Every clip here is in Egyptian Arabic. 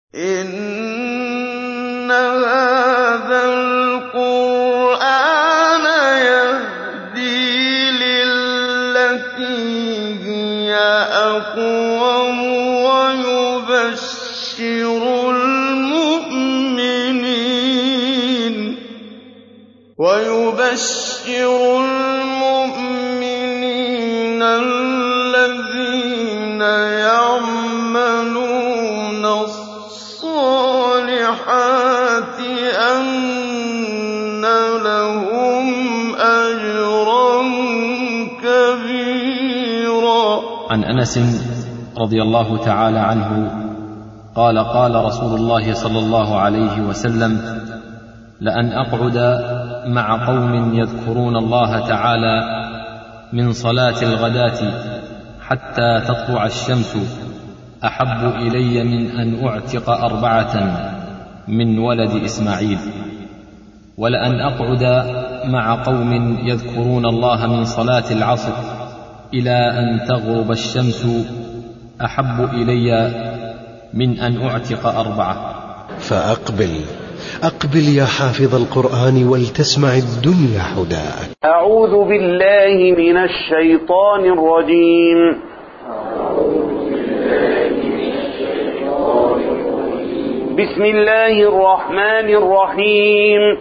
إِنَّ هَٰذَا الْقُرْآنَ يَهْدِي لِلَّتِي هِيَ أَقْوَمُ وَيُبَشِّرُ الْمُؤْمِنِينَ الَّذِينَ يَعْمَلُونَ الصَّالِحَاتِ أَنَّ لَهُمْ أَجْرًا كَبِيرًا عن انس رضي الله تعالى عنه قال قال رسول الله صلى الله عليه وسلم لان اقعد مع قوم يذكرون الله تعالى من صلاه الغداه حتى تطلع الشمس احب الي من ان اعتق اربعه من ولد اسماعيل ولان اقعد مع قوم يذكرون الله من صلاه العصر الى ان تغرب الشمس احب الي من ان اعتق اربعه فأقبل أقبل يا حافظ القرآن ولتسمع الدنيا حداك أعوذ بالله من الشيطان الرجيم بسم الله الرحمن الرحيم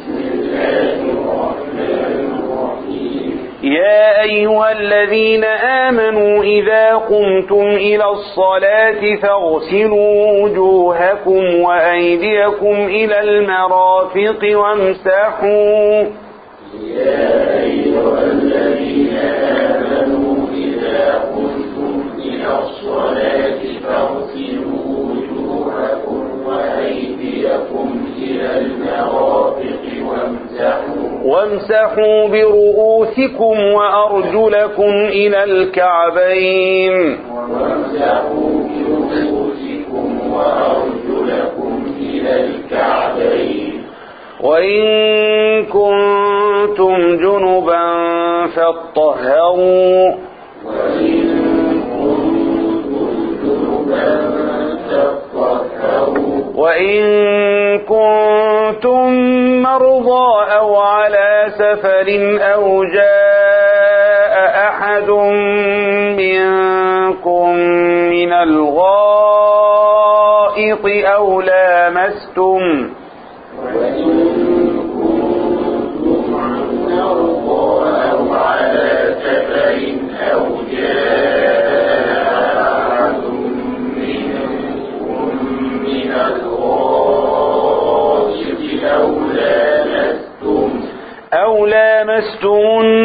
يا أيها الذين آمنوا إذا قمتم إلى الصلاة فاغسلوا وجوهكم وأيديكم إلى المرافق وامسحوا يا أيها الذين آمنوا إذا قمتم إلى الصلاة فاغسلوا وجوهكم وأيديكم إلى المرافق وامسحوا وامسحوا برؤوسكم وأرجلكم إلى الكعبين وامسحوا برؤوسكم وأرجلكم إلى الكعبين وإن كنتم جنبا فاطهروا وإن كنتم جنبا فاطهروا وإن كنتم مرضى أو على سفر أو جاء أحد منكم من الغائط أو لامستم وإن كنتم مرضى أو على سفر أو جاء أحد منكم من الغائط أو لامستم أو لامستم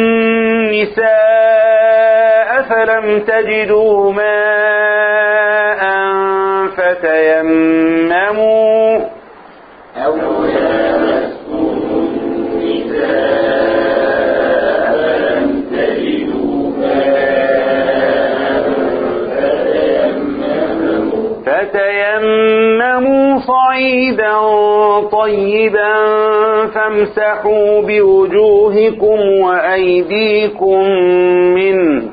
النساء فلم تجدوا ماء فتيمموا أو لامستم النساء فلم تجدوا ماء فتيمموا فتيمموا صعيدا طيبا فامسحوا بوجوهكم وأيديكم منه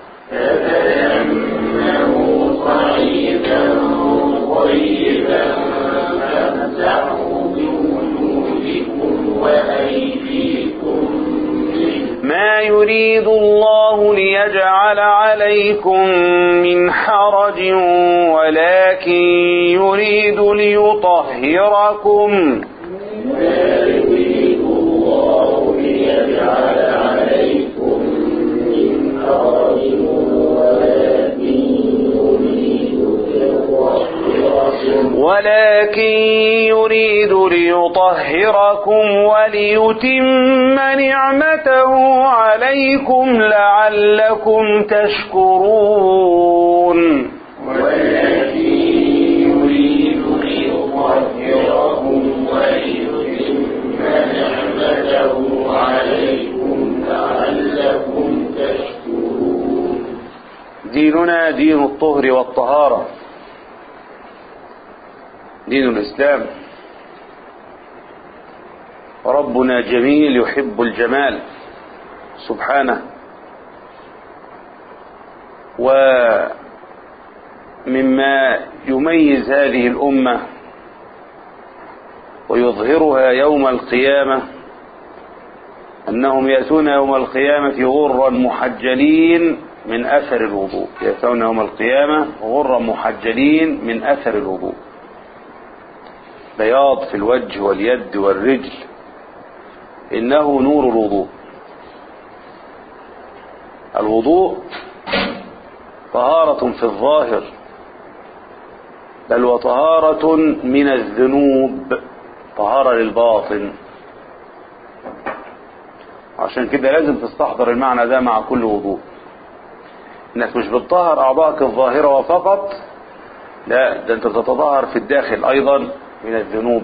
فتيمموا صعيدا طيبا فامسحوا بوجوهكم وأيديكم منه ما يريد الله ليجعل عليكم من حرج ولكن يريد ليطهركم ما يريد الله ليجعل عليكم من حرج ولكن يريد ليطهركم ولكن يريد ليطهركم وليتم نعمته عليكم لعلكم تشكرون ولكن يريد ليطهركم ويتم نعمته عليكم لعلكم تشكرون ديننا دين الطهر والطهارة دين الإسلام ربنا جميل يحب الجمال سبحانه مما يميز هذه الأمة ويظهرها يوم القيامة أنهم يأتون يوم القيامة غرا محجلين من أثر الوضوء يأتون يوم القيامة غرا محجلين من أثر الوضوء بياض في الوجه واليد والرجل إنه نور الوضوء الوضوء طهارة في الظاهر بل وطهارة من الذنوب طهارة للباطن عشان كده لازم تستحضر المعنى ده مع كل وضوء انك مش بتطهر اعضائك الظاهرة وفقط لا ده انت بتتطهر في الداخل ايضا من الذنوب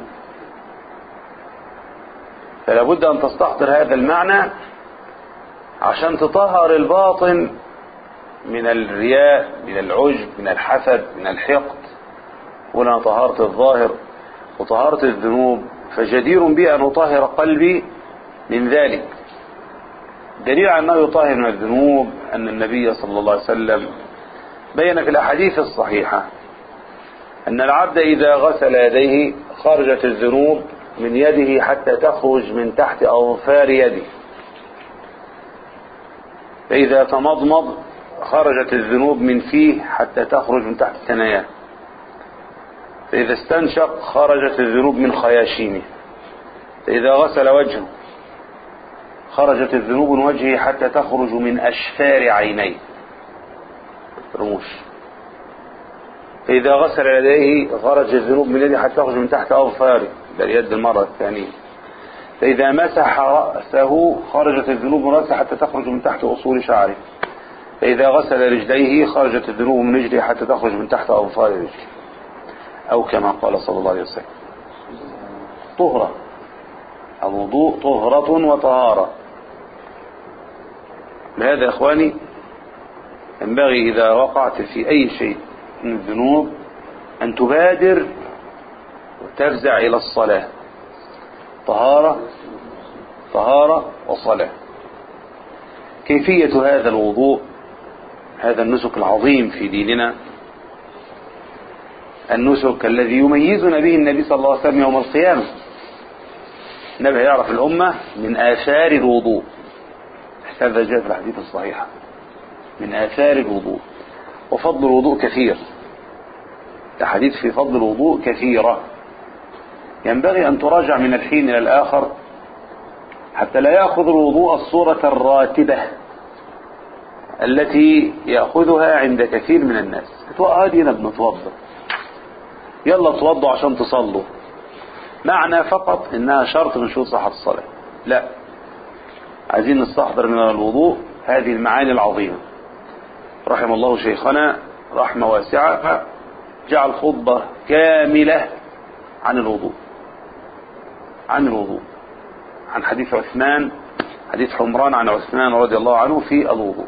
فلا بد ان تستحضر هذا المعنى عشان تطهر الباطن من الرياء من العجب من الحسد من الحقد هنا طهارة الظاهر وطهارة الذنوب فجدير بي أن أطهر قلبي من ذلك دليل على أنه يطهر من الذنوب أن النبي صلى الله عليه وسلم بين في الأحاديث الصحيحة أن العبد إذا غسل يديه خرجت الذنوب من يده حتى تخرج من تحت أظفار يده فإذا تمضمض خرجت الذنوب من فيه حتى تخرج من تحت ثناياه فإذا استنشق خرجت الذنوب من خياشيمه فإذا غسل وجهه خرجت الذنوب من وجهه حتى تخرج من أشفار عينيه رموش فإذا غسل يديه خرج الذنوب من يده حتى تخرج من تحت أظفاره ده اليد المرة الثانية فإذا مسح رأسه خرجت الذنوب من رأسه حتى تخرج من تحت أصول شعره فإذا غسل رجليه خرجت الذنوب من رجله حتى تخرج من تحت أظفار رجله أو كما قال صلى الله عليه وسلم طهرة الوضوء طهرة وطهارة لهذا يا إخواني ينبغي إذا وقعت في أي شيء من الذنوب أن تبادر وتفزع إلى الصلاة طهارة طهارة وصلاة كيفية هذا الوضوء هذا النسك العظيم في ديننا النسك الذي يميزنا به النبي صلى الله عليه وسلم يوم القيامة النبي يعرف الأمة من آثار الوضوء هذا جاء في الحديث الصحيحة من آثار الوضوء وفضل الوضوء كثير الحديث في فضل الوضوء كثيرة ينبغي أن تراجع من الحين إلى الآخر حتى لا يأخذ الوضوء الصورة الراتبة التي يأخذها عند كثير من الناس هذه بنتوضا يلا توضوا عشان تصلوا معنى فقط انها شرط من شروط صحة الصلاة لا عايزين نستحضر من الوضوء هذه المعاني العظيمة رحم الله شيخنا رحمة واسعة جعل خطبة كاملة عن الوضوء عن الوضوء عن حديث عثمان حديث حمران عن عثمان رضي الله عنه في الوضوء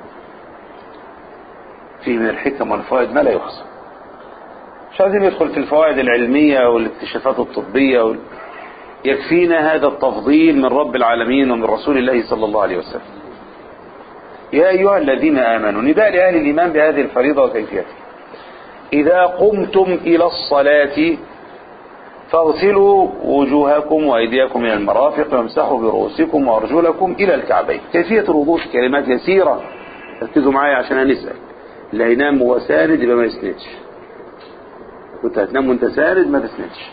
فيه من الحكم والفوائد ما لا يحصى مش عايزين ندخل في الفوائد العلمية والاكتشافات الطبية وال... يكفينا هذا التفضيل من رب العالمين ومن رسول الله صلى الله عليه وسلم يا أيها الذين آمنوا نداء لأهل الإيمان بهذه الفريضة وكيفيتها إذا قمتم إلى الصلاة فاغسلوا وجوهكم وأيديكم إلى المرافق وامسحوا برؤوسكم وأرجلكم إلى الكعبين كيفية الوضوء في كلمات يسيرة ركزوا معايا عشان هنسأل اللي هينام وهو سارد يبقى ما يسندش كنت هتنام وانت سارد ما تسندش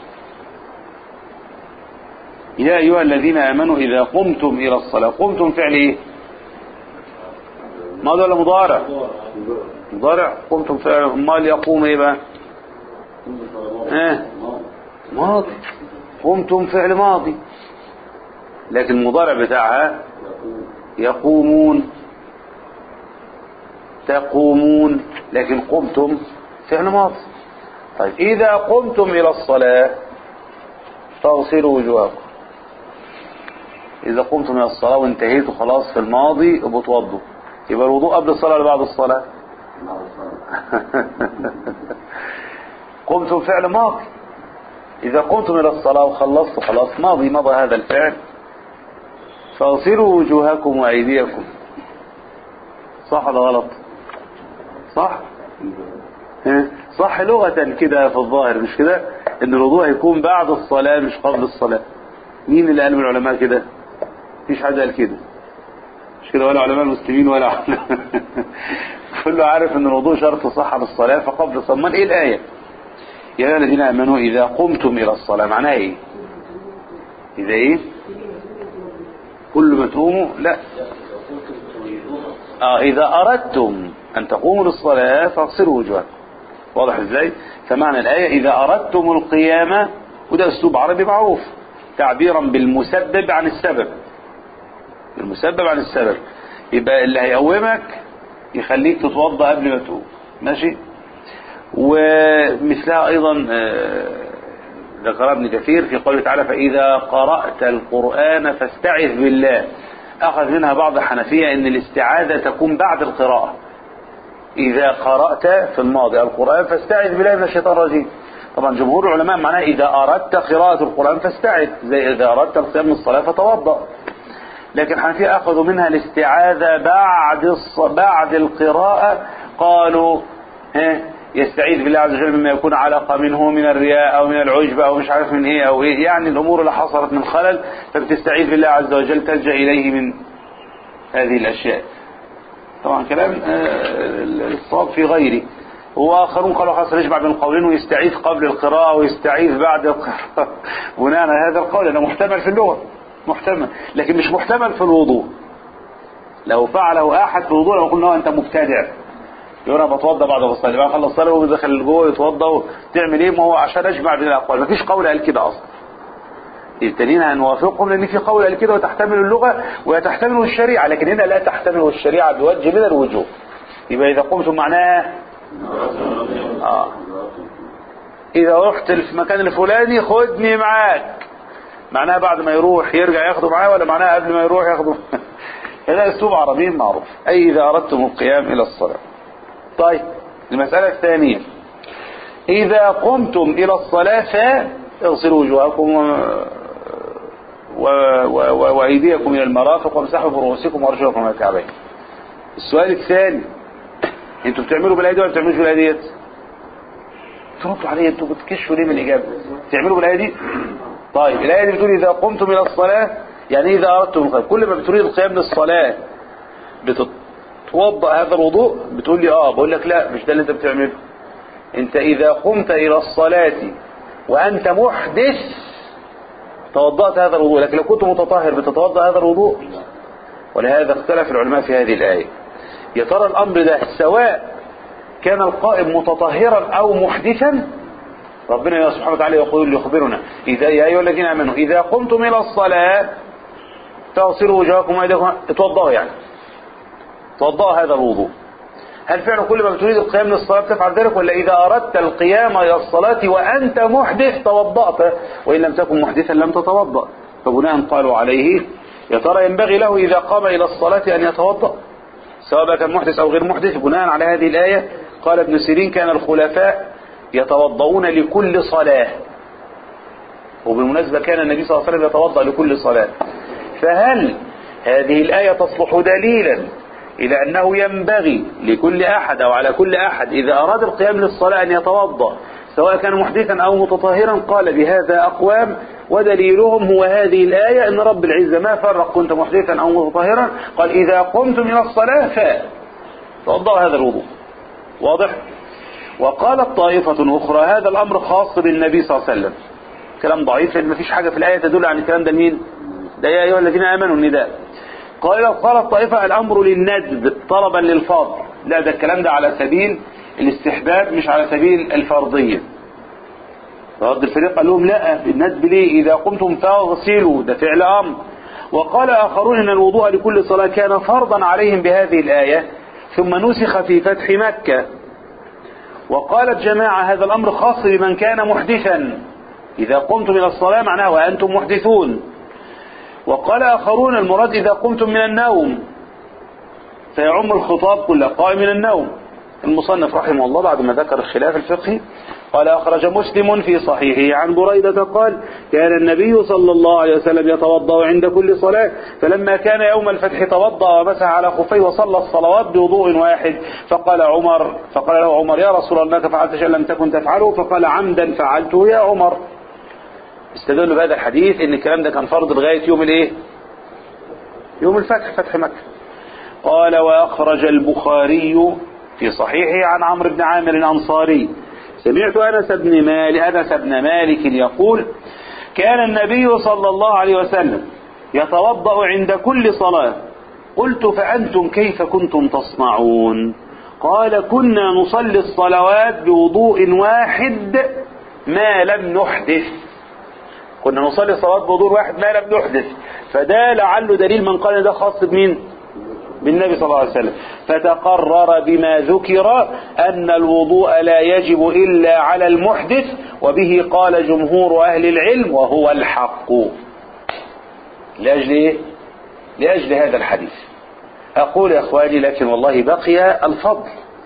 يا أيها الذين آمنوا إذا قمتم إلى الصلاة قمتم فعل إيه ماضي ولا مضارع مضارع قمتم فعل امال يقوم إيه بقى اه ماضي قمتم فعل ماضي لكن المضارع بتاعها يقومون تقومون لكن قمتم فعل ماضي طيب إذا قمتم إلى الصلاة فاغسلوا وجوهكم إذا قمتم إلى الصلاة وانتهيتوا خلاص في الماضي بتوضوا يبقى الوضوء قبل الصلاة ولا بعد الصلاة قمتم فعل ماضي إذا قمتم إلى الصلاة وخلصتوا خلاص ماضي مضى هذا الفعل فاغسلوا وجوهكم وأيديكم صح ولا غلط صح ها؟ صح لغة كده في الظاهر مش كده ان الوضوء هيكون بعد الصلاة مش قبل الصلاة مين اللي قال من العلماء كده مفيش حد قال كده مش كده ولا علماء المسلمين ولا علماء كله عارف ان الوضوء شرط صحة للصلاة فقبل الصلاة امال ايه الآية يا أيها الذين آمنوا إذا قمتم إلى الصلاة معناها إيه إذا إيه كل ما تقوموا لا آه إذا أردتم أن تقوموا للصلاة فاغسلوا وجوهكم واضح إزاي فمعنى الآية إذا أردتم القيامة وده أسلوب عربي معروف تعبيرا بالمسبب عن السبب المسبب عن السبب يبقى اللي هيقومك يخليك تتوضا قبل ما تقوم ماشي ومثلها أيضا آه، ذكر ابن كثير في قوله تعالى فإذا قرأت القرآن فاستعذ بالله أخذ منها بعض الحنفية أن الاستعاذة تكون بعد القراءة إذا قرأت في الماضي القرآن فاستعذ بالله من الشيطان الرجيم طبعا جمهور العلماء معناه إذا أردت قراءة القرآن فاستعذ زي إذا أردت القيام من الصلاة فتوضأ لكن الحنفية أخذوا منها الاستعاذة بعد الص... بعد القراءة قالوا ها يستعيذ بالله عز وجل مما يكون علقة منه من الرياء أو من العجب أو مش عارف من إيه أو إيه يعني الأمور اللي حصلت من خلل فبتستعيذ بالله عز وجل تلجأ إليه من هذه الأشياء طبعا كلام آه، الصواب في غيره وآخرون قالوا خلاص نجمع بين القولين ويستعيذ قبل القراءة ويستعيذ بعد القراءة بناء على هذا القول لأنه محتمل في اللغة محتمل لكن مش محتمل في الوضوء لو فعله أحد في الوضوء لو قلنا له أنت مبتدع يقول انا بتوضى بعد ما اصلي بقى خلص الصلاه ودخل جوه يتوضى تعمل ايه ما هو عشان اجمع بين الاقوال مفيش قول قال كده اصلا التانيين هنوافقهم لان في قول قال كده وتحتمل اللغه وتحتمل الشريعه لكن هنا لا تحتمل الشريعه بوجه من الوجوه يبقى اذا قمتم معناها اه اذا رحت في المكان الفلاني خدني معاك معناها بعد ما يروح يرجع ياخده معاه ولا معناها قبل ما يروح ياخده هذا اسلوب عربي معروف اي اذا اردتم القيام الى الصلاه طيب المسألة الثانية إذا قمتم إلى الصلاة فاغسلوا وجوهكم و... و... و... وأيديكم إلى المرافق وامسحوا برؤوسكم وأرجلكم إلى الكعبين السؤال الثاني انتوا بتعملوا بالأيدي ولا بتعملوش بالأيدي تردوا علي انتوا بتكشفوا ليه من الإجابة بتعملوا بالأيدي دي طيب الآية دي بتقول إذا قمتم إلى الصلاة يعني إذا أردتم القيام كل ما بتريد القيام للصلاة بتط... توضأ هذا الوضوء بتقول لي اه بقول لك لا مش ده اللي انت بتعمله انت اذا قمت الى الصلاة وانت محدث توضأت هذا الوضوء لكن لو كنت متطهر بتتوضأ هذا الوضوء ولهذا اختلف العلماء في هذه الآية يا ترى الامر ده سواء كان القائم متطهرا او محدثا ربنا سبحانه وتعالى يقول يخبرنا إذا يا أيها الذين آمنوا إذا قمتم إلى الصلاة فاغسلوا وجوهكم وأيديكم اتوضأوا يعني توضأ هذا الوضوء هل فعلا كل ما بتريد القيام للصلاة تفعل ذلك ولا إذا أردت القيام إلى الصلاة وأنت محدث توضأت وإن لم تكن محدثا لم تتوضأ فبناء قالوا عليه يا ترى ينبغي له إذا قام إلى الصلاة أن يتوضأ سواء كان محدث أو غير محدث بناء على هذه الآية قال ابن سيرين كان الخلفاء يتوضؤون لكل صلاة وبالمناسبة كان النبي صلى الله عليه وسلم يتوضأ لكل صلاة فهل هذه الآية تصلح دليلا إلى أنه ينبغي لكل أحد أو على كل أحد إذا أراد القيام للصلاة أن يتوضأ سواء كان محدثا أو متطهرا قال بهذا أقوام ودليلهم هو هذه الآية أن رب العزة ما فرق كنت محدثا أو متطهرا قال إذا قمتم إلى الصلاة فتوضأ هذا الوضوء واضح وقالت طائفة أخرى هذا الأمر خاص بالنبي صلى الله عليه وسلم كلام ضعيف لأن مفيش حاجة في الآية تدل عن الكلام ده مين ده يا أيها الذين آمنوا النداء قال قالت طائفة الأمر للندب طلبا للفرض لا ده الكلام ده على سبيل الاستحباب مش على سبيل الفرضية رد الفريق قال لهم لا الندب ليه إذا قمتم فاغسلوا ده فعل أمر وقال آخرون إن الوضوء لكل صلاة كان فرضا عليهم بهذه الآية ثم نسخ في فتح مكة وقالت جماعة هذا الأمر خاص بمن كان محدثا إذا قمتم إلى الصلاة معناه وأنتم محدثون وقال آخرون المراد إذا قمتم من النوم فيعم الخطاب كل قائم من النوم المصنف رحمه الله بعد ما ذكر الخلاف الفقهي قال أخرج مسلم في صحيحه عن بريدة قال كان النبي صلى الله عليه وسلم يتوضأ عند كل صلاة فلما كان يوم الفتح توضأ ومسح على خفيه وصلى الصلوات بوضوء واحد فقال عمر فقال له عمر يا رسول الله انك فعلت شيئا لم تكن تفعله فقال عمدا فعلته يا عمر استدلوا بهذا الحديث ان الكلام ده كان فرض لغاية يوم الايه يوم الفتح فتح مكة قال واخرج البخاري في صحيحه عن عمرو بن عامر الانصاري سمعت انس بن مالك انس بن مالك يقول كان النبي صلى الله عليه وسلم يتوضا عند كل صلاه قلت فانتم كيف كنتم تصنعون قال كنا نصلي الصلوات بوضوء واحد ما لم نحدث كنا نصلي الصلوات بوضوء واحد ما لم نحدث فده لعله دليل من قال ده خاص بمين بالنبي صلى الله عليه وسلم فتقرر بما ذكر أن الوضوء لا يجب إلا على المحدث وبه قال جمهور أهل العلم وهو الحق لأجل إيه؟ لأجل هذا الحديث أقول يا أخواني لكن والله بقي الفضل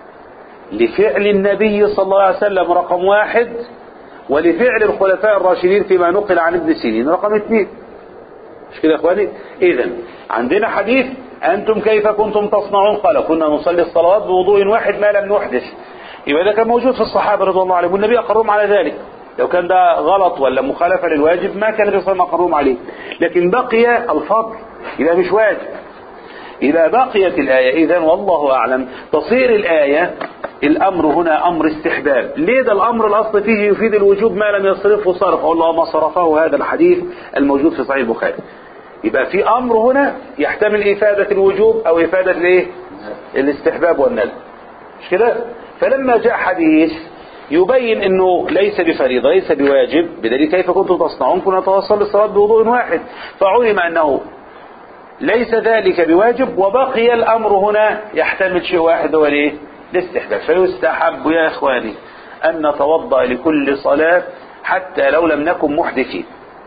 لفعل النبي صلى الله عليه وسلم رقم واحد ولفعل الخلفاء الراشدين فيما نقل عن ابن سيرين رقم اثنين مش كده يا اخواني اذا عندنا حديث انتم كيف كنتم تصنعون قال كنا نصلي الصلوات بوضوء واحد ما لم نحدث يبقى ده كان موجود في الصحابه رضي الله عنهم والنبي اقرهم على ذلك لو كان ده غلط ولا مخالفه للواجب ما كان النبي صلى الله عليه وسلم اقرهم عليه لكن بقي الفضل يبقى مش واجب إذا بقيت الآية إذا والله أعلم تصير الآية الأمر هنا أمر استحباب ليه ده الأمر الأصل فيه يفيد الوجوب ما لم يصرفه صرف والله ما صرفه هذا الحديث الموجود في صحيح البخاري يبقى في أمر هنا يحتمل إفادة الوجوب أو إفادة الإيه الاستحباب والندب مش كده فلما جاء حديث يبين انه ليس بفريضة ليس بواجب بدليل كيف كنتم تصنعون كنا نتوصل للصلاة بوضوء واحد فعلم انه ليس ذلك بواجب وبقي الأمر هنا يحتمل شيء واحد هو الايه؟ الاستحباب فيستحب يا إخواني أن نتوضأ لكل صلاة حتى لو لم نكن محدثين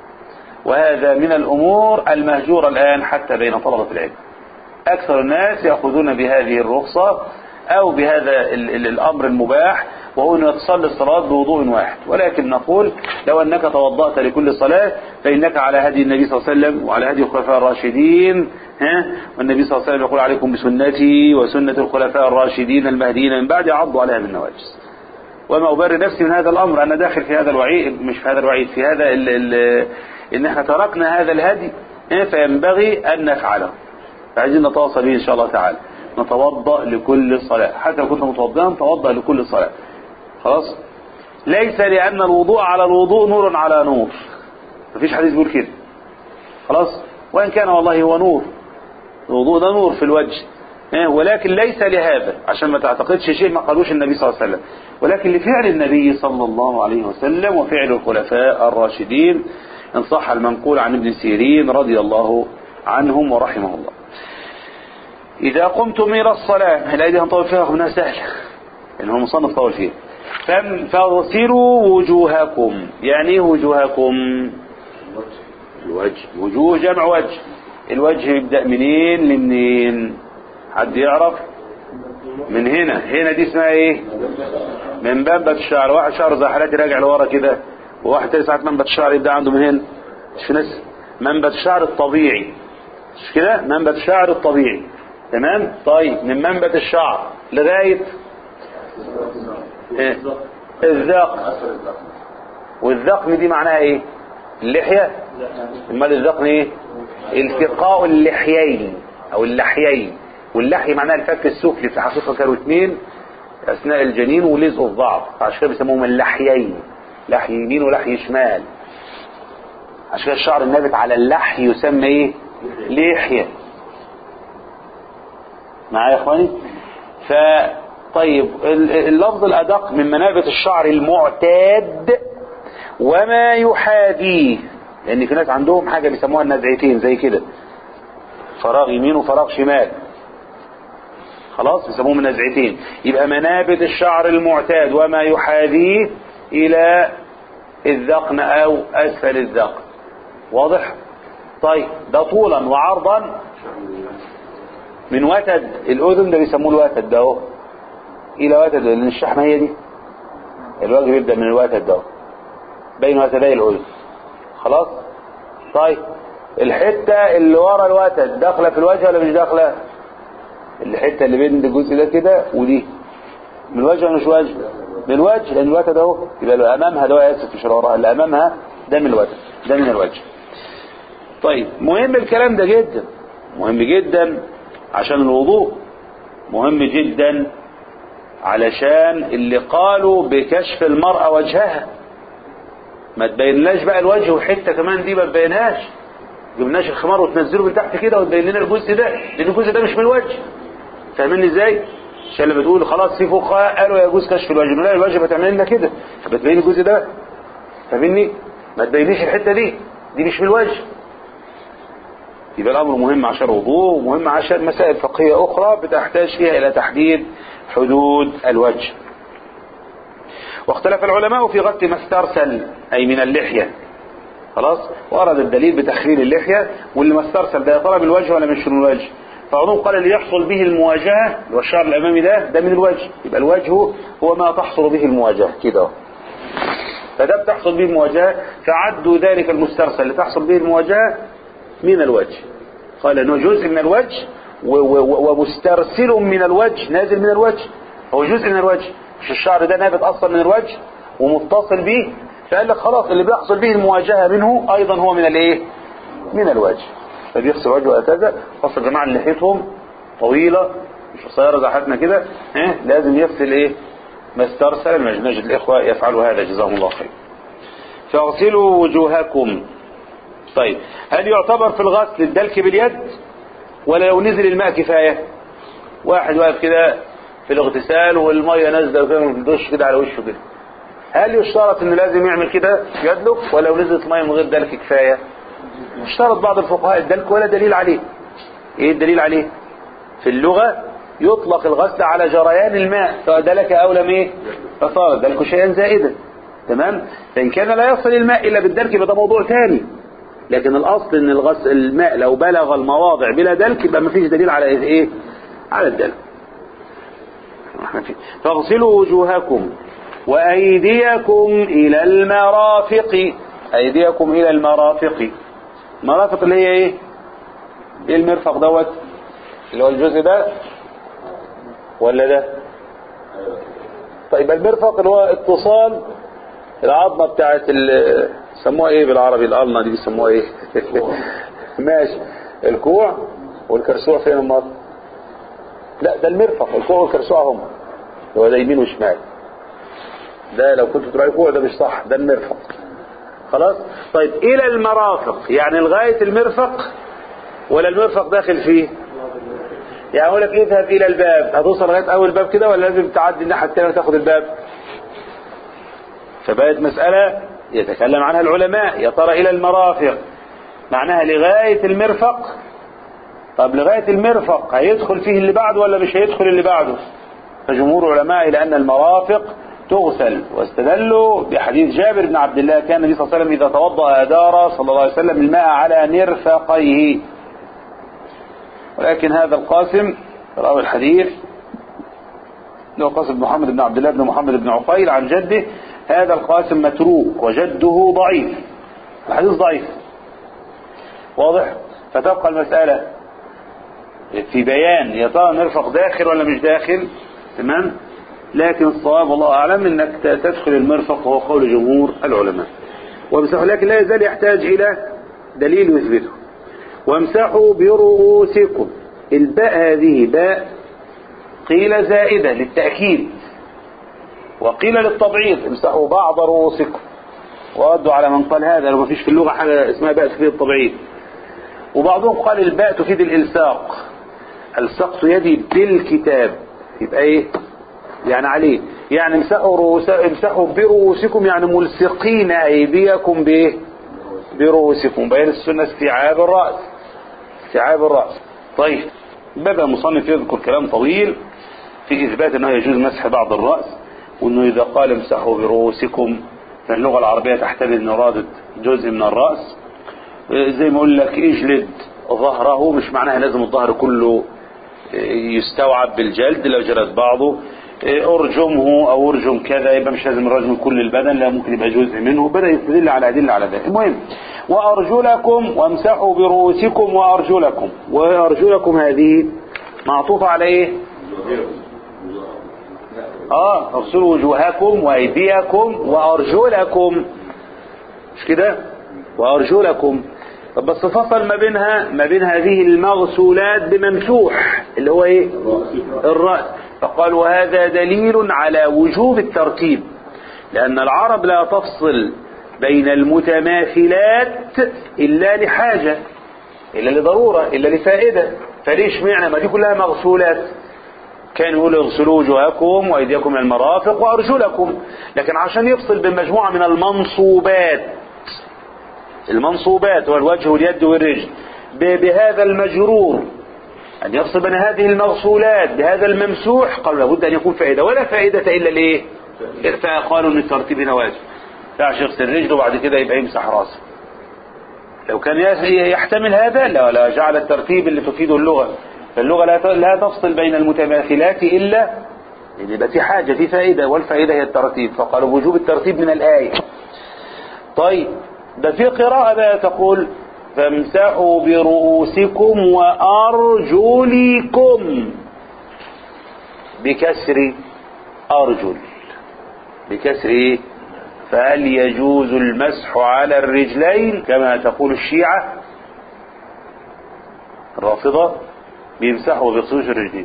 وهذا من الأمور المهجورة الآن حتى بين طلبة العلم أكثر الناس يأخذون بهذه الرخصة أو بهذا ال ال الأمر المباح وهو أن تصلي الصلاة بوضوء واحد ولكن نقول لو أنك توضأت لكل صلاة فإنك على هدي النبي صلى الله عليه وسلم وعلى هدي الخلفاء الراشدين ها والنبي صلى الله عليه وسلم يقول عليكم بسنتي وسنة الخلفاء الراشدين المهديين من بعد عضوا عليها بالنواجس وما أبرر نفسي من هذا الأمر أنا داخل في هذا الوعيد مش في هذا الوعيد في هذا ال ال إن احنا تركنا هذا الهدي فينبغي أن نفعله فعايزين نتواصل به إن شاء الله تعالى نتوضأ لكل صلاة حتى لو كنت متوضئا توضأ لكل صلاة خلاص ليس لأن الوضوء على الوضوء نور على نور مفيش حديث بيقول كده خلاص وإن كان والله هو نور الوضوء ده نور في الوجه ولكن ليس لهذا عشان ما تعتقدش شيء ما قالوش النبي صلى الله عليه وسلم ولكن لفعل النبي صلى الله عليه وسلم وفعل الخلفاء الراشدين إن صح المنقول عن ابن سيرين رضي الله عنهم ورحمه الله إذا قمتم إلى الصلاة الآية دي هنطول فيها رغم سهلة اللي هو المصنف طول فيها فاغسلوا وجوهكم يعني ايه وجوهكم الوجه وجوه جمع وجه الوجه يبدأ منين لمنين حد يعرف من هنا هنا دي اسمها ايه من منبت الشعر واحد شعر زي حالاتي راجع لورا كده وواحد تاني ساعات منبت الشعر يبدأ عنده من هنا مش في ناس منبت الشعر الطبيعي مش كده منبت الشعر الطبيعي تمام طيب من منبت الشعر لغاية إيه؟ الذقن والذقن دي معناها ايه اللحية امال الذقن ايه التقاء اللحيين او اللحيين واللحي معناها الفك السفلي في حقيقة كانوا اثنين اثناء الجنين ولزقوا في بعض عشان كده بيسموهم اللحيين لحي يمين ولحي شمال عشان كده الشعر النابت على اللحي يسمى ايه لحية معايا يا اخواني ف طيب اللفظ الأدق من منابت الشعر المعتاد وما يحاذيه لأن في ناس عندهم حاجة بيسموها النزعتين زي كده فراغ يمين وفراغ شمال خلاص بيسموهم النزعتين يبقى منابت الشعر المعتاد وما يحاذيه إلى الذقن أو أسفل الذقن واضح؟ طيب ده طولا وعرضا من وتد الأذن ده بيسموه الوتد ده اهو الى وتد لان الشحمه هي دي الوجه بيبدا من الوتد ده بين وتدي الاذن خلاص طيب الحتة اللي ورا الوتد داخلة في الوجه ولا مش داخلة الحتة اللي بين الجزء ده كده ودي من الوجه ولا مش وجه من الوجه لان الوتد اهو يبقى اللي امامها ده يا اسف مش وراها اللي امامها ده من الوجه ده من الوجه طيب مهم الكلام ده جدا مهم جدا عشان الوضوء مهم جدا علشان اللي قالوا بكشف المرأة وجهها ما تبينلاش بقى الوجه وحتة كمان دي ما تبينهاش جبناش الخمار وتنزله من تحت كده وتبين لنا الجزء ده لان الجزء ده مش من الوجه فاهميني ازاي عشان لما تقول خلاص في فقهاء قالوا يجوز كشف الوجه لا الوجه بتعمل لنا كده فبتبين الجزء ده فاهمني ما تبينيش الحته دي دي مش من الوجه يبقى الامر مهم عشان الوضوء ومهم عشان مسائل فقهيه اخرى بتحتاج فيها الى تحديد حدود الوجه واختلف العلماء في غط ما استرسل اي من اللحيه خلاص ورد الدليل بتخليل اللحيه واللي ما استرسل ده يا ترى من الوجه ولا مش من الوجه فعضهم قال اللي يحصل به المواجهه اللي هو الشعر الامامي ده ده من الوجه يبقى الوجه هو ما تحصل به المواجهه كده اهو. فده بتحصل به المواجهه فعدوا ذلك المسترسل اللي تحصل به المواجهه من الوجه قال انه جزء من الوجه و- و- ومسترسل من الوجه نازل من الوجه هو جزء من الوجه مش الشعر ده نابت اصلا من الوجه ومتصل به فقال لك خلاص اللي بيحصل به المواجهه منه ايضا هو من الايه من الوجه فبيغسل وجهه هكذا خاصه الجماعه اللي لحيتهم طويله مش قصيره زي حالتنا كده ها لازم يغسل ايه ما استرسل نجد الاخوه يفعلوا هذا جزاهم الله خير فاغسلوا وجوهكم طيب هل يعتبر في الغسل الدلك باليد ولا لو نزل الماء كفاية واحد واقف كده في الاغتسال والمية نازلة كده من الدش كده على وشه كده هل يشترط انه لازم يعمل كده يدلك ولا لو نزلت مية من غير دلك كفاية اشترط بعض الفقهاء الدلك ولا دليل عليه ايه الدليل عليه في اللغة يطلق الغسل على جريان الماء سواء دلك او لم ايه فصار الدلك شيئا زائدا تمام فان كان لا يصل الماء الا بالدلك يبقى ده موضوع ثاني لكن الاصل ان الغسل الماء لو بلغ المواضع بلا دلك يبقى ما فيش دليل على ايه على الدلك فاغسلوا وجوهكم وايديكم الى المرافق ايديكم الى المرافق مرافق اللي هي ايه ايه المرفق دوت اللي هو الجزء ده ولا ده طيب المرفق اللي هو اتصال العظمه بتاعت ال- سموها ايه بالعربي القلنه دي بيسموها ايه ماشي الكوع والكرسوع فين المرة لا ده المرفق الكوع والكرسوع هم هو ده يمين وشمال ده لو كنت تراعي كوع ده مش صح ده المرفق خلاص طيب الى المرافق يعني لغايه المرفق ولا المرفق داخل فيه يعني اقول لك اذهب الى الباب هتوصل لغايه اول باب كده ولا لازم تعدي الناحيه الثانيه وتاخد الباب فبقت مسألة يتكلم عنها العلماء يا ترى إلى المرافق معناها لغاية المرفق طب لغاية المرفق هيدخل فيه اللي بعده ولا مش هيدخل اللي بعده فجمهور العلماء إلى أن المرافق تغسل واستدلوا بحديث جابر بن عبد الله كان النبي صلى الله عليه وسلم إذا توضأ أدار صلى الله عليه وسلم الماء على مرفقيه ولكن هذا القاسم راوي الحديث اللي هو قاسم بن محمد بن عبد الله بن محمد بن عقيل عن جده هذا القاسم متروك وجده ضعيف الحديث ضعيف واضح فتبقى المسألة في بيان يا ترى المرفق داخل ولا مش داخل تمام لكن الصواب والله أعلم أنك تدخل المرفق وهو قول جمهور العلماء وامسحوا لكن لا يزال يحتاج إلى دليل يثبته وامسحوا برؤوسكم الباء هذه باء قيل زائدة للتأكيد وقيل للتبعيض امسحوا بعض رؤوسكم وردوا على من قال هذا لو ما فيش في اللغة حاجة اسمها باء تفيد التبعيض وبعضهم قال الباء تفيد الإلصاق ألصقت يدي بالكتاب يبقى ايه يعني عليه يعني امسحوا رؤوس امسحوا برؤوسكم يعني ملصقين ايديكم بايه برؤوسكم بين السنة استيعاب الرأس استيعاب الرأس طيب بدأ المصنف يذكر كلام طويل في إثبات أنه يجوز مسح بعض الرأس وأنه إذا قال امسحوا برؤوسكم فاللغة العربية تحتمل أن يراد جزء من الرأس زي ما أقول لك اجلد ظهره مش معناها لازم الظهر كله يستوعب بالجلد لو جلد بعضه ارجمه او ارجم كذا يبقى مش لازم الرجم كل البدن لا ممكن يبقى جزء منه بدا يستدل على ادله على ذلك المهم وأرجلكم وامسحوا برؤوسكم وأرجلكم وأرجلكم هذه معطوفة على إيه؟ آه اغسلوا وجوهكم وأيديكم وأرجلكم مش كده؟ وأرجلكم طب بس فصل ما بينها ما بين هذه المغسولات بممسوح اللي هو ايه الرأس فقال وهذا دليل على وجوب الترتيب لأن العرب لا تفصل بين المتماثلات إلا لحاجة إلا لضرورة إلا لفائدة فليش معنى ما دي كلها مغسولات كان يقول اغسلوا وجوهكم وأيديكم من المرافق وأرجلكم لكن عشان يفصل بين مجموعة من المنصوبات المنصوبات والوجه واليد والرجل ب- بهذا المجرور أن يفصل بين هذه المغسولات بهذا الممسوح قالوا لابد أن يكون فائدة ولا فائدة إلا ليه فقالوا أن الترتيب هنا واجب ينفعش يغسل رجله وبعد كده يبقى يمسح راسه لو كان يحتمل هذا لا لا جعل الترتيب اللي تفيده اللغة فاللغة لا ت- لا تفصل بين المتماثلات إلا إن يبقى في حاجة في فائدة والفائدة هي الترتيب فقالوا وجوب الترتيب من الآية طيب ده في قراءة بقى تقول فامسحوا برؤوسكم وأرجلكم بكسر أرجل بكسر إيه؟ فهل يجوز المسح على الرجلين كما تقول الشيعة الرافضة بيمسحوا بيغسلوش الرجلين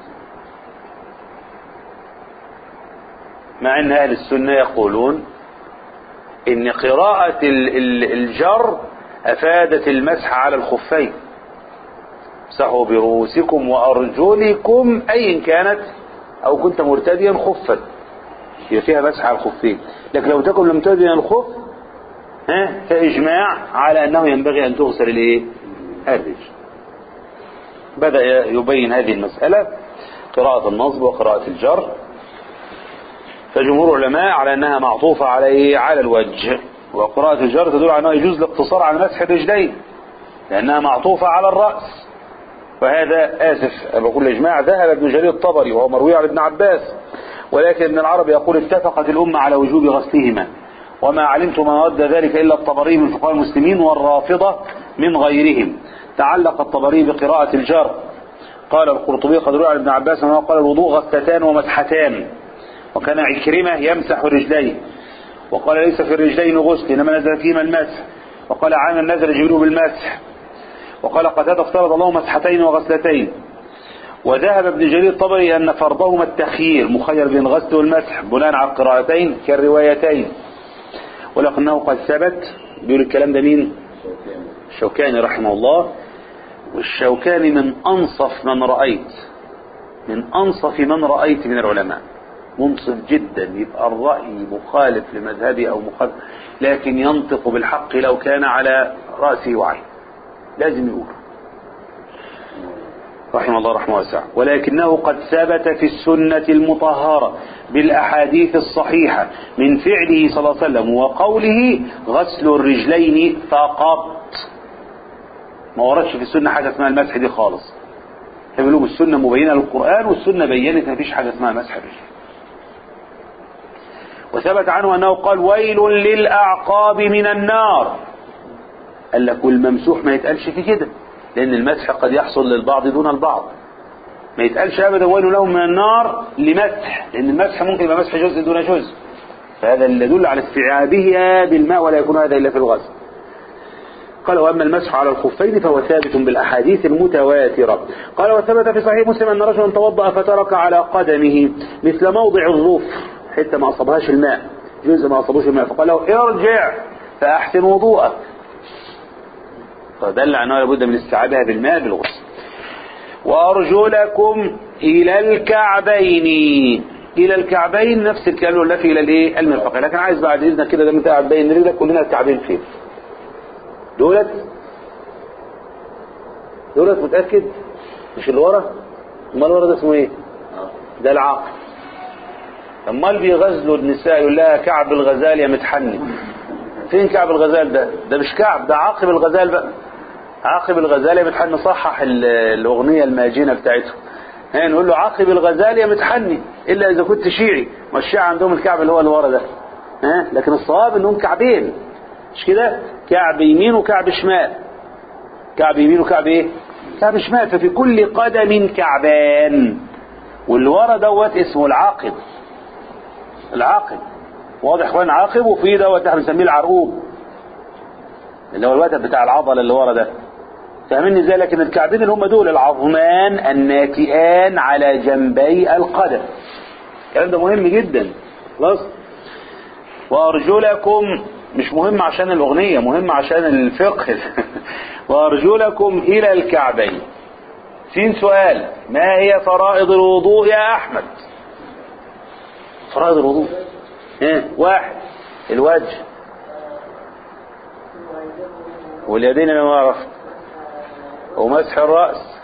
مع ان اهل السنة يقولون ان قراءة ال- ال- الجر افادت المسح على الخفين امسحوا برؤوسكم وارجلكم ايا كانت او كنت مرتديا خفا هي فيها مسح على الخفين لكن لو تكن لم تدين الخف ها فاجماع على انه ينبغي ان تغسل الايه الرجل بدأ يبين هذه المسألة قراءة النصب وقراءة الجر فجمهور العلماء على انها معطوفة على ايه على الوجه وقراءة الجر تدل على انه يجوز الاقتصار على مسح الرجلين لانها معطوفة على الرأس وهذا اسف بقول الاجماع ذهب ابن جرير الطبري وهو مروي عن ابن عباس ولكن ابن العربي يقول اتفقت الامة على وجوب غسلهما وما علمت ما ود ذلك الا الطبري من فقهاء المسلمين والرافضة من غيرهم تعلق الطبري بقراءة الجر قال القرطبي قد روى عن ابن عباس انه قال الوضوء غسلتان ومسحتان وكان عكرمة يمسح رجليه وقال ليس في الرجلين غسل انما نزل فيهما المسح وقال عامر نزل جبريل بالمسح وقال قتادة افترض الله مسحتين وغسلتين وذهب ابن جرير الطبري ان فرضهما التخيير مخير بين الغسل والمسح بناء على القراءتين كالروايتين ولكنه قد ثبت بيقول الكلام ده مين الشوكاني رحمه الله والشوكاني من انصف من رأيت من انصف من رأيت من العلماء منصف جدا يبقى الرأي مخالف لمذهبي او مخالف لكن ينطق بالحق لو كان على رأسه وعين لازم يقول رحمه الله رحمه واسعة ولكنه قد ثبت في السنة المطهرة بالأحاديث الصحيحة من فعله صلى الله عليه وسلم وقوله غسل الرجلين فقط ما وردش في السنة حاجة اسمها المسح دي خالص يقولوا السنة مبينة للقرآن والسنة بينت ما فيش حاجة اسمها مسح الرجل وثبت عنه أنه قال ويل للأعقاب من النار قال لك والممسوح ما يتقالش في كده لأن المسح قد يحصل للبعض دون البعض ما يتقالش أبدا ويل لهم من النار لمسح لأن المسح ممكن يبقى مسح جزء دون جزء فهذا اللي يدل على استيعابه بالماء ولا يكون هذا إلا في الغسل قال وأما المسح على الخفين فهو ثابت بالأحاديث المتواترة قال وثبت في صحيح مسلم أن رجلا توضأ فترك على قدمه مثل موضع الظفر حتى ما أصابهاش الماء جزء ما أصابوش الماء فقال له ارجع فأحسن وضوءك فدل أنه لابد من استيعابها بالماء بالغسل وأرجلكم إلى الكعبين إلى الكعبين نفس الكلام ولا في إلى الإيه المرفق لكن عايز بعد إذنك كده لما تعب بين رجلك كلنا الكعبين فين دولت دولت متأكد مش اللي ورا امال ورا ده اسمه ايه ده العقل امال بيغزلوا النساء يقول لها كعب الغزال يا متحني فين كعب الغزال ده ده مش كعب ده عاقب الغزال بقى عاقب الغزال يا متحني صحح ال- الاغنيه الماجنه بتاعته ها نقول له عاقب الغزال يا متحني الا اذا كنت شيعي ما الشيعة عندهم الكعب اللي هو اللي ورا ده ها لكن الصواب انهم كعبين مش كده كعب يمين وكعب شمال كعب يمين وكعب ايه كعب شمال ففي كل قدم كعبان واللي ورا دوت اسمه العاقب العاقب واضح اخوان عاقب وفي دوت احنا بنسميه العرقوب اللي هو الوتد بتاع العضله اللي ورا ده فاهمين ازاي لكن الكعبين اللي هم دول العظمان الناتئان على جنبي القدم الكلام ده مهم جدا خلاص وارجلكم مش مهم عشان الاغنيه مهم عشان الفقه وارجلكم الى الكعبين سين سؤال ما هي فرائض الوضوء يا احمد فرائض الوضوء ها واحد الوجه واليدين لما عرفت ومسح الرأس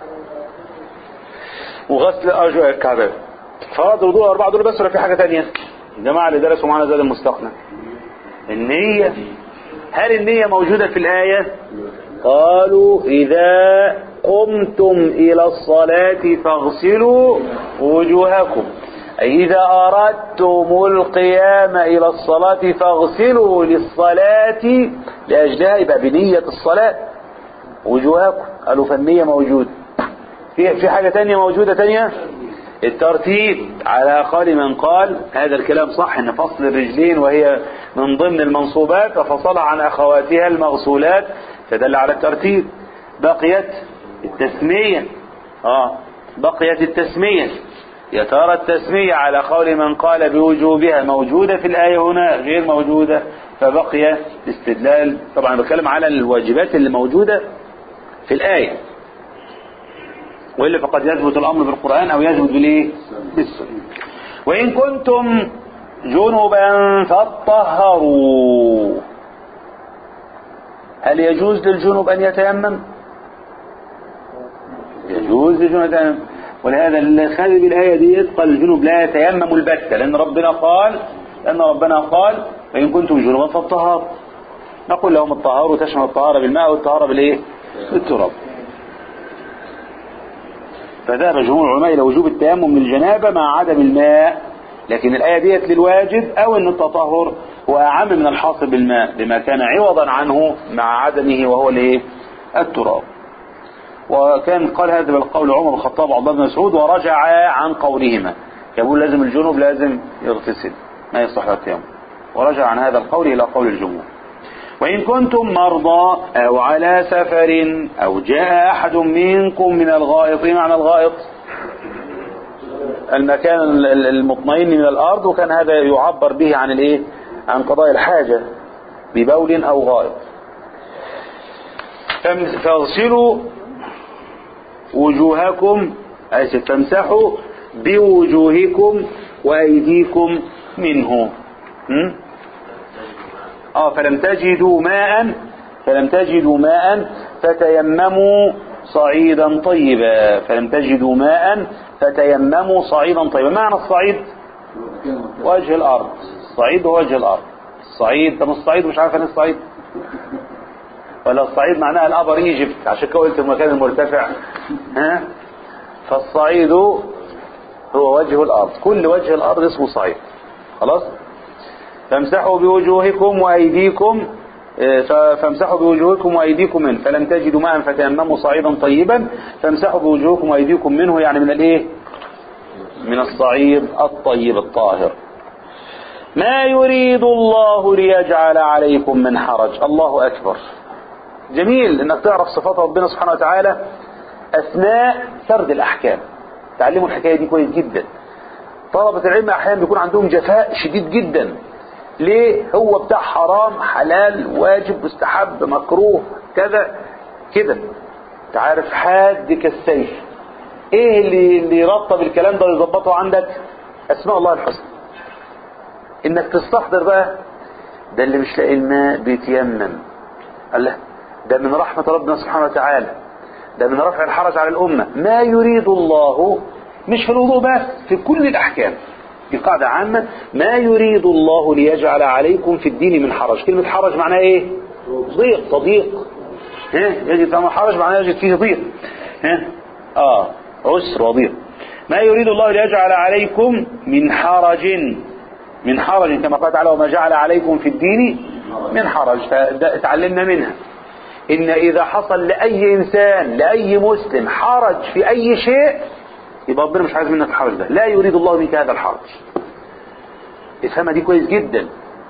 وغسل أرجل الكعبين فرائض الوضوء الأربعة دول بس ولا في حاجة تانية الجماعة اللي درسوا معانا زاد المستقنع النية هل النية موجودة في الآية قالوا إذا قمتم إلى الصلاة فاغسلوا وجوهكم أي إذا أردتم القيام إلى الصلاة فاغسلوا للصلاة لأجلها يبقى بنية الصلاة وجوهكم قالوا فالنية موجودة في في حاجة تانية موجودة تانية الترتيب على قول من قال هذا الكلام صح ان فصل الرجلين وهي من ضمن المنصوبات ففصلها عن اخواتها المغسولات فدل على الترتيب بقيت التسمية اه بقيت التسمية يا ترى التسمية على قول من قال بوجوبها موجودة في الآية هنا غير موجودة فبقي استدلال طبعا بتكلم على الواجبات اللي موجودة في الآية وإلا فقد يثبت الأمر بالقرآن أو يثبت بالإيه؟ بالسنة وإن كنتم جنبا فاطهروا هل يجوز للجنب أن يتيمم؟ يجوز للجنب أن يتيمم ولهذا اللي خالد بالآية دي قال الجنوب لا يتيمم البتة لأن ربنا قال لأن ربنا قال فإن كنتم جنوبا فالطهار نقول لهم الطهارة تشمل الطهارة بالماء والطهارة بالإيه؟ بالتراب فذهب جمهور العلماء إلى وجوب التيمم من الجنابة مع عدم الماء لكن الآية ديت للواجب أو أن التطهر هو أعم من الحاصل بالماء بما كان عوضا عنه مع عدمه وهو الإيه؟ التراب وكان قال هذا بالقول عمر بن الخطاب وعبد الله بن مسعود ورجع عن قولهما يقول لازم الجنوب لازم يغتسل ما يصح له التيمم ورجع عن هذا القول إلى قول الجمهور وإن كنتم مرضى أو على سفر أو جاء أحد منكم من الغائط إيه معنى الغائط المكان المطمئن من الأرض وكان هذا يعبر به عن الإيه عن قضاء الحاجة ببول أو غائط فاغسلوا وجوهكم أسف فامسحوا بوجوهكم وأيديكم منه م? اه فلم تجدوا ماء فلم تجدوا ماء فتيمموا صعيدا طيبا فلم تجدوا ماء فتيمموا صعيدا طيبا معنى الصعيد وجه الارض الصعيد هو وجه الارض الصعيد طب الصعيد مش عارف ايه الصعيد ولا الصعيد معناها الابر ايجيبت عشان كده قلت المكان المرتفع ها فالصعيد هو وجه الارض كل وجه الارض اسمه صعيد خلاص فامسحوا بوجوهكم وأيديكم فامسحوا بوجوهكم وأيديكم منه فلم تجدوا ماء فتيمموا صعيدا طيبا فامسحوا بوجوهكم وأيديكم منه يعني من الايه من الصعيد الطيب الطاهر ما يريد الله ليجعل عليكم من حرج الله أكبر جميل انك تعرف صفات ربنا سبحانه وتعالى أثناء سرد الأحكام تعلموا الحكاية دي كويس جدا طلبة العلم أحيانا بيكون عندهم جفاء شديد جدا ليه هو بتاع حرام حلال واجب مستحب مكروه كذا كده تعرف حاد كالسيف ايه اللي اللي يرطب الكلام ده ويظبطه عندك اسماء الله الحسنى انك تستحضر بقى ده اللي مش لاقي الماء بيتيمم الله ده من رحمة ربنا سبحانه وتعالى ده من رفع الحرج على الأمة ما يريد الله مش في الوضوء بس في كل الأحكام دي قاعدة عامة ما يريد الله ليجعل عليكم في الدين من حرج كلمة حرج معناها ايه ضيق تضييق ها يجد فما حرج معناها يجد فيه ضيق ها اه عسر وضيق ما يريد الله ليجعل عليكم من حرج من حرج كما قال تعالى وما جعل عليكم في الدين من حرج فتعلمنا منها إن إذا حصل لأي إنسان لأي مسلم حرج في أي شيء يبقى ربنا مش عايز منك الحرج ده لا يريد الله منك هذا الحرج افهمها دي كويس جدا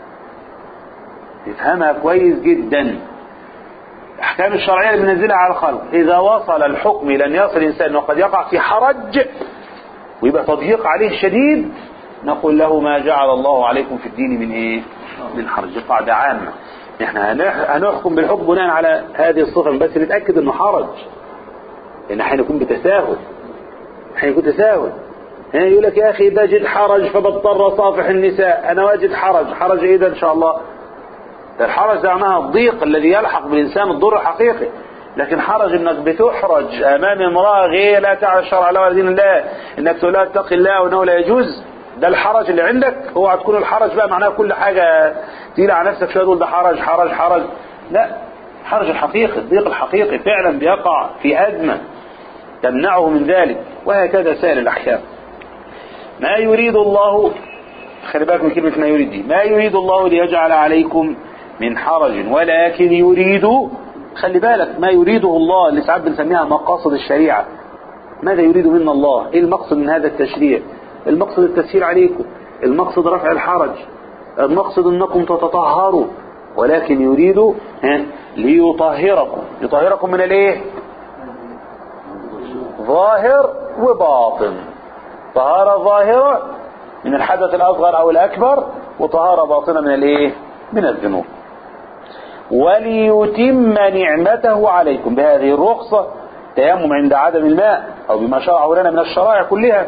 افهمها كويس جدا الأحكام الشرعية اللي بننزلها على الخلق إذا وصل الحكم إلى أن يصل الإنسان وقد يقع في حرج ويبقى تضييق عليه شديد نقول له ما جعل الله عليكم في الدين من إيه؟ من حرج دي قاعدة عامة احنا هنح- هنحكم بالحكم بناء على هذه الصفة بس نتأكد انه حرج لان هيكون بتساهل هيكون تساهل هنا يقول لك يا اخي بجد حرج فبضطر صافح النساء انا واجد حرج حرج ايه ده ان شاء الله ده الحرج ده معناها الضيق الذي يلحق بالانسان الضر الحقيقي لكن حرج انك بتحرج امام امراه غير لا تعرف شرع الله ولا دين الله انك تقول لها اتقي الله وانه لا يجوز ده الحرج اللي عندك هو هتكون الحرج بقى معناها كل حاجه تقيل على نفسك شويه تقول ده حرج حرج حرج لا الحرج الحقيقي الضيق الحقيقي فعلا بيقع في ازمه تمنعه من ذلك وهكذا سائر الاحكام ما يريد الله خلي بالك من كلمة ما يريد دي ما يريد الله ليجعل عليكم من حرج ولكن يريد خلي بالك ما يريده الله اللي ساعات بنسميها مقاصد الشريعة ماذا يريد منا الله ايه المقصد من هذا التشريع المقصد التسهيل عليكم المقصد رفع الحرج المقصد انكم تتطهروا ولكن يريد ها، ليطهركم يطهركم من الايه ظاهر وباطن طهارة ظاهرة من الحدث الأصغر أو الأكبر وطهارة باطنة من الإيه؟ من الذنوب وليتم نعمته عليكم بهذه الرخصة تيمم عند عدم الماء أو بما شرعه لنا من الشرائع كلها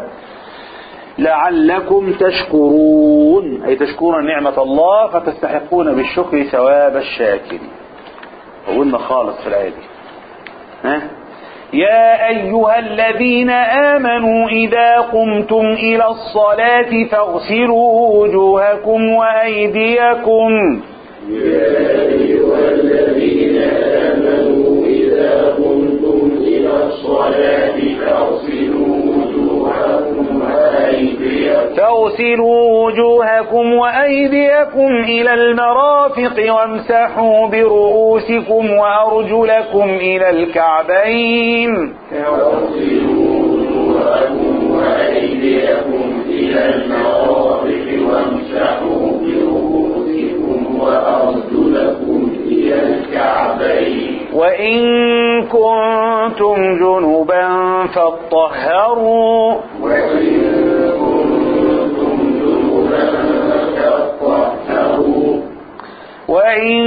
لعلكم تشكرون أي تشكرون نعمة الله فتستحقون بالشكر ثواب الشاكرين قلنا خالص في الآية دي ها؟ يا أيها الذين آمنوا إذا قمتم إلى الصلاة فاغسلوا وجوهكم وأيديكم يا أيها الذين آمنوا إذا قمتم إلى الصلاة فاغسلوا وجوهكم وأيديكم فاغسلوا وجوهكم وأيديكم إلى المرافق وامسحوا برؤوسكم وأرجلكم إلى الكعبين فاغسلوا وجوهكم وأيديكم إلى المرافق وامسحوا برؤوسكم وأرجلكم إلى الكعبين وإن كنتم جنبا فاطهروا وإن كنتم جنبا فاطهروا وإن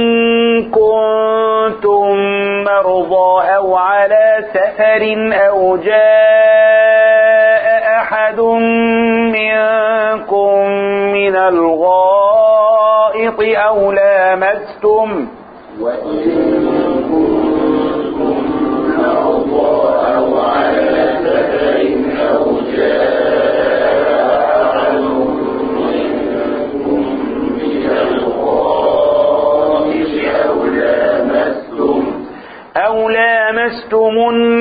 كنتم مرضى أو على سفر أو جاء أحد منكم من الغائط أو لامستم وإن كنتم مرضى أو على سفر أو جاء أحد منكم من الغائط أو لامستم أو لامستم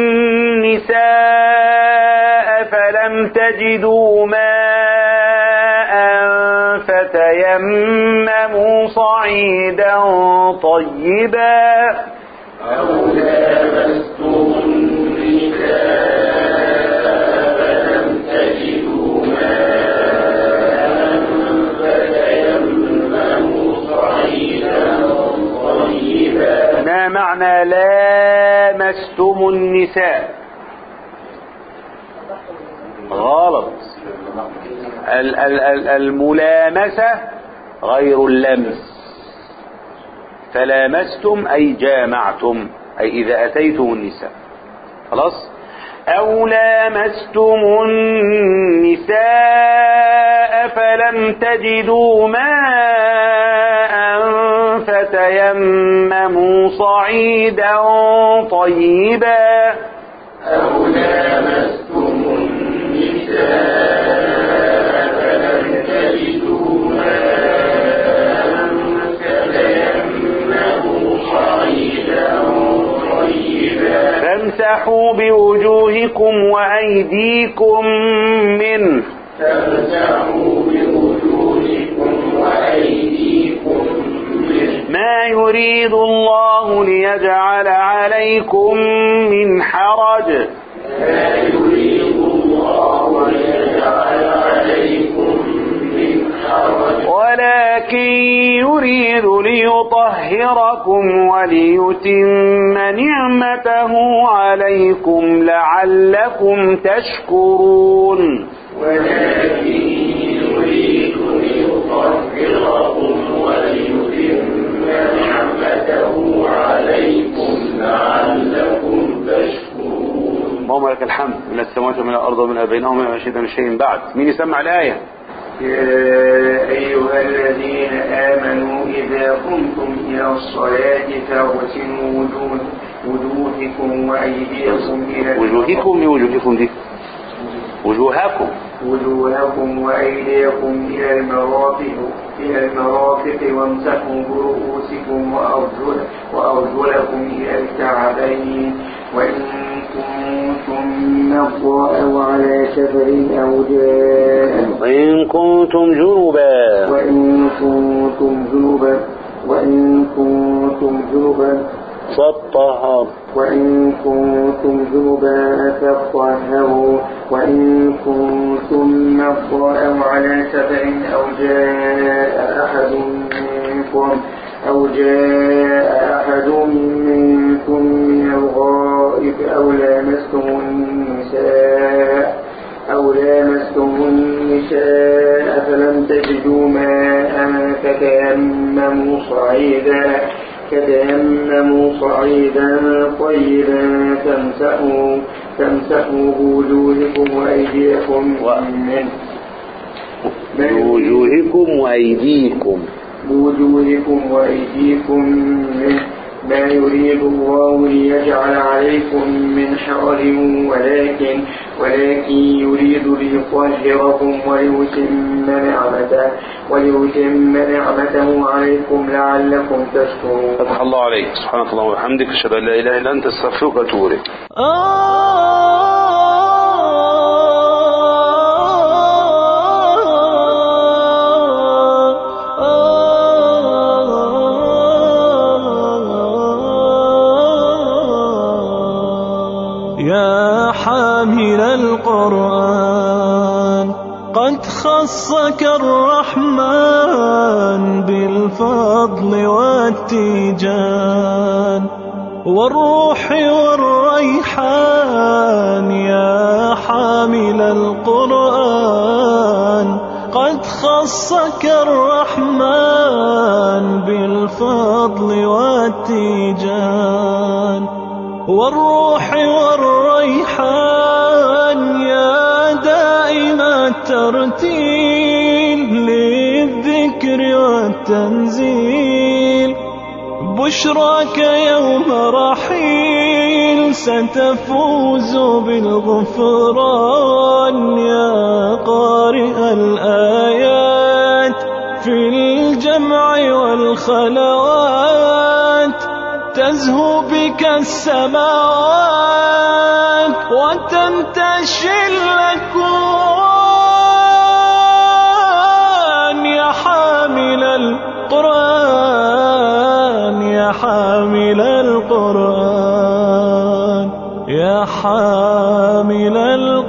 النساء فلم تجدوا ماء فتيمموا صعيدا طيبا أو لامستم النساء فلم تجدوا ماء فتيمموا صعيدا طيبا ما معنى لامستم النساء غلط ال- ال- ال- الملامسة غير اللمس فلامستم أي جامعتم أي إذا أتيتم النساء خلاص أو لامستم النساء فلم تجدوا ماء فتيمموا صعيدا طيبا أو لامستم النساء فلم تجدوا ماء فتيمموا صعيدا طيبا فامسحوا بوجوهكم وأيديكم منه فامسحوا بوجوهكم وأيديكم منه ما يريد الله ليجعل عليكم من حرج لا يريد الله ليجعل عليكم من حرج ولكن يريد ليطهركم وليتم نعمته عليكم لعلكم تشكرون ولكن يريد ليطهركم وليتم نعمته عليكم لعلكم تشكرون اللهم لك الحمد من السماوات ومن الارض ومن بينهما ما شئت من شيء بعد مين يسمع الايه يا أيها الذين آمنوا إذا قمتم إلى الصلاة فاغسلوا وجوه وجوهكم وأيديكم إلى وجوهكم لوجوهكم دي وجوهكم وجوهكم وأيديكم إلى المرافق إلى المرافق وامسحوا برؤوسكم وأرجل وأرجلكم إلى الكعبين وإن كنتم مرضى أو على سفر أو جاء وان كنتم جنبا وإن كنتم جنبا وإن كنتم جنبا فاطهر وإن كنتم جنبا فاطهروا وإن كنتم مرضى أو على سفر أو جاء أحد منكم أو جاء أحد منكم من الغائب أو لامستم النساء أو لامستم النساء فلم تجدوا ماء فتيمموا صعيدا فتيمموا صعيدا طيبا تمسحوا تمسحوا بوجوهكم وأيديكم منه بوجوهكم وايديكم بوجوهكم وأيديكم منه ما يريد الله ليجعل عليكم من حرج ولكن ولكن يريد ليطهركم وليتم نعمته وليتم نعمته عليكم لعلكم تشكرون فتح الله عليك سبحانك اللهم وبحمدك اشهد ان لا اله الا انت استغفرك واتوب اليك يا حامل القرآن قد خصك الرحمن بالفضل والتيجان والروح والريحان يا حامل القرآن قد خصك الرحمن بالفضل والتيجان والروح والريحان يا دائم الترتيل للذكر والتنزيل بشراك يوم رحيل ستفوز بالغفران يا قارئ الآيات في الجمع والخلوات تزهو بك السماوات وتنتشي الأكوان يا حامل القرآن يا حامل القرآن يا حامل القرآن